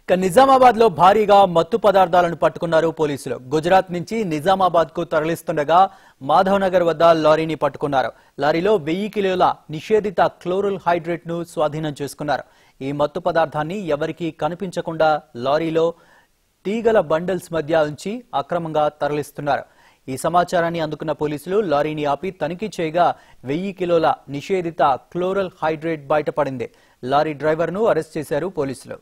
ఇక నిజామాబాద్ లో భారీగా మత్తు పదార్థాలను పట్టుకున్నారు పోలీసులు గుజరాత్ నుంచి నిజామాబాద్ కు తరలిస్తుండగా మాధవ్ నగర్ వద్ద లారీని పట్టుకున్నారు లారీలో వెయ్యి కిలోల నిషేధిత క్లోరల్ హైడ్రేట్ ను స్వాధీనం చేసుకున్నారు ఈ మత్తు పదార్థాన్ని ఎవరికీ కనిపించకుండా లారీలో తీగల బండల్స్ మధ్య ఉంచి అక్రమంగా తరలిస్తున్నారు ఈ సమాచారాన్ని అందుకున్న పోలీసులు లారీని ఆపి తనిఖీ చేయగా వెయ్యి కిలోల నిషేధిత క్లోరల్ హైడ్రేట్ బయటపడింది లారీ డ్రైవర్ను అరెస్ట్ చేశారు పోలీసులు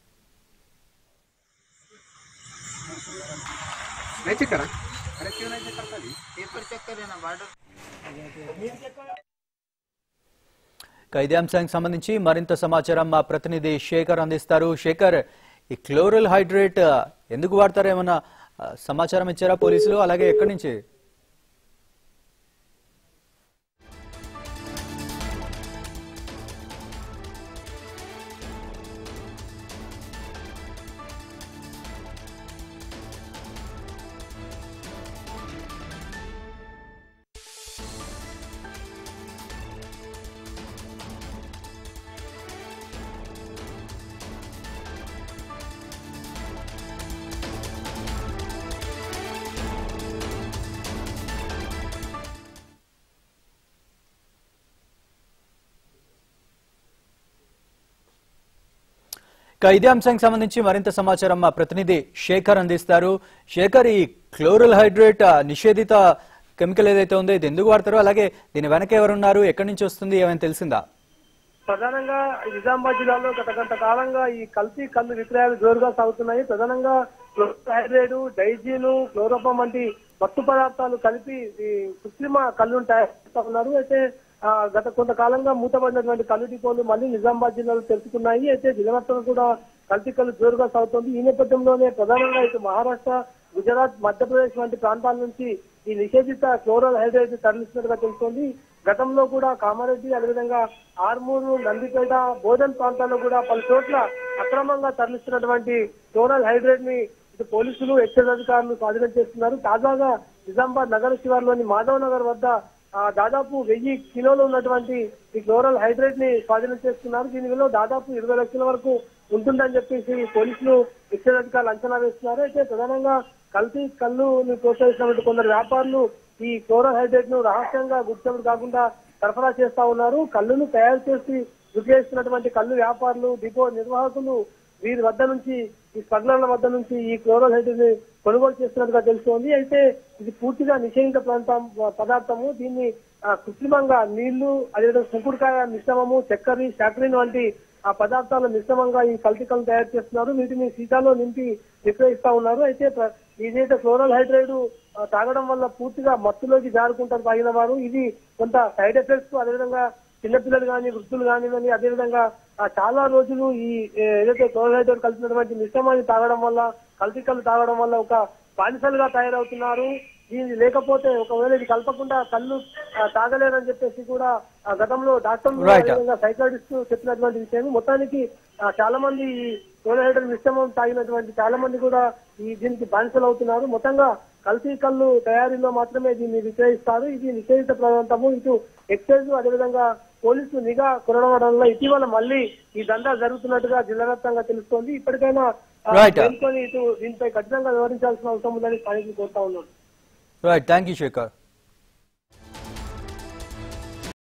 नहीं चेक करा अरे क्यों नहीं चेक करता जी पेपर चेक करे ना बॉर्डर ఇక ఇదే అంశానికి సంబంధించి మరింత సమాచారం మా ప్రతినిధి శేఖర్ అందిస్తారు శేఖర్ ఈ క్లోరల్ హైడ్రేట్ ఎందుకు వాడతారు ఏమన్నా ఆ, సమాచారం ఇచ్చారా పోలీసులు అలాగే ఎక్కడి నుంచి ఇక ఇదే అంశానికి సంబంధించి మరింత సమాచారం మా ప్రతినిధి శేఖర్ అందిస్తారు శేఖర్ ఈ క్లోరల్ హైడ్రేట్ ఆ, నిషేధిత కెమికల్ ఏదైతే ఉందో ఇది ఎందుకు వాడతారో అలాగే దీని వెనక ఎవరున్నారు ఎక్కడి నుంచి వస్తుంది ఏమైనా తెలిసిందా ప్రధానంగా నిజామాబాద్ జిల్లాలో గత గంట కాలంగా ఈ కల్తీ కళ్ళు విక్రయాలు జోరుగా సాగుతున్నాయి ప్రధానంగా క్లోరైడ్రేట్ డైజీన్ క్లోరోపం వంటి మత్తు పదార్థాలు కలిపి ఈ కృత్రిమ కళ్ళును తయారు చేస్తా ఉన్నారు అయితే ఆ, గత కొంతకాలంగా మూతబడినటువంటి కళ్ళు డిపోలు మళ్ళీ నిజామాబాద్ జిల్లాలో తెరుచుకున్నాయి అయితే దినవర్తన కూడా కల్తీ కళ్ళు జోరుగా సాగుతోంది ఈ నేపథ్యంలోనే ప్రధానంగా ఇటు మహారాష్ట్ర గుజరాత్ మధ్యప్రదేశ్ వంటి ప్రాంతాల నుంచి ఈ నిషేధిత క్లోరల్ హైడ్రేట్ తరలిస్తున్నట్టుగా తెలుస్తోంది గతంలో కూడా కామారెడ్డి అదేవిధంగా ఆర్మూరు నందిపేట బోధన్ ప్రాంతాల్లో కూడా పలు చోట్ల అక్రమంగా తరలిస్తున్నటువంటి క్లోరల్ హైడ్రేట్ ని ఇటు పోలీసులు ఎక్సైజ్ అధికారులు స్వాధీనం చేస్తున్నారు తాజాగా నిజామాబాద్ నగర శివార్లోని మాధవ్ నగర్ వద్ద ఆ, దాదాపు వెయ్యి కిలోలు ఉన్నటువంటి ఈ క్లోరల్ హైడ్రేట్ ని స్వాధీనం చేస్తున్నారు దీని విలువ దాదాపు ఇరవై లక్షల వరకు ఉంటుందని చెప్పేసి పోలీసులు ఎక్సైజ్ అధికారులు అంచనా వేస్తున్నారు అయితే ప్రధానంగా కల్తీ కళ్ళు ప్రోత్సహిస్తున్నటువంటి కొందరు వ్యాపారులు ఈ క్లోరల్ హైడ్రేట్ ను రహస్యంగా గుర్తింపు కాకుండా సరఫరా చేస్తా ఉన్నారు కళ్ళును తయారు చేసి విక్రయిస్తున్నటువంటి కళ్ళు వ్యాపారులు డిపో నిర్వాహకులు వీరి వద్ద నుంచి ఈ స్మగ్లర్ల వద్ద నుంచి ఈ క్లోరల్ హైడ్రేట్ ని కొనుగోలు చేస్తున్నట్టుగా తెలుస్తోంది అయితే ఇది పూర్తిగా నిషేధిత ప్రాంతం పదార్థము దీన్ని ఆ, కృత్రిమంగా నీళ్లు అదేవిధంగా కుంకుడుకాయ మిశ్రమము చక్కెర శాకరిన్ వంటి ఆ పదార్థాల మిశ్రమంగా ఈ కల్తీకలను తయారు చేస్తున్నారు వీటిని సీసాలో నింపి విక్రయిస్తా ఉన్నారు అయితే ప్ర- ఇదైతే ఫ్లోరల్ హైడ్రేట్ ఆ, తాగడం వల్ల పూర్తిగా మత్తులోకి జారుకుంటారు తాగిన వారు ఇది కొంత సైడ్ ఎఫెక్ట్స్ అదేవిధంగా చిన్నపిల్లలు కానీ వృద్ధులు కానివ్వండి అదేవిధంగా ఆ, చాలా రోజులు ఈ ఏ, ఏదైతే ఫ్లోరల్ హైడ్రేట్ కలిసినటువంటి మిశ్రమాన్ని తాగడం వల్ల కల్తీ కళ్ళు తాగడం వల్ల ఒక బానిసలుగా తయారవుతున్నారు దీని లేకపోతే ఒకవేళ ఇది కలపకుండా కళ్ళు ఆ, తాగలేరని చెప్పేసి కూడా ఆ, గతంలో డాక్టర్లు Right. అదేవిధంగా సైకాటిస్ట్ చెప్పినటువంటి విషయం మొత్తానికి ఆ, చాలా మంది ఈ క్లోరైడ్ మిశ్రమం తాగినటువంటి చాలా మంది కూడా ఈ దీనికి బానిసలు అవుతున్నారు మొత్తంగా కల్తీ కళ్ళు తయారీలో మాత్రమే దీన్ని విక్రయిస్తారు ఇది నిషేధిత ప్రాంతము ఇటు ఎక్సైజ్ అదేవిధంగా పోలీసులు నిఘా కొనడంలో ఇటీవల మళ్ళీ ఈ దందా జరుగుతున్నట్టుగా జిల్లా వ్యాప్తంగా తెలుస్తోంది ఇప్పటికైనా ఆ, Right. మేల్కొని ఇటు దీనిపై కఠినంగా వివరించాల్సిన అవసరం ఉందని స్థానికులు కోరుతా ఉన్నారు రైట్ థ్యాంక్ యూ శేఖర్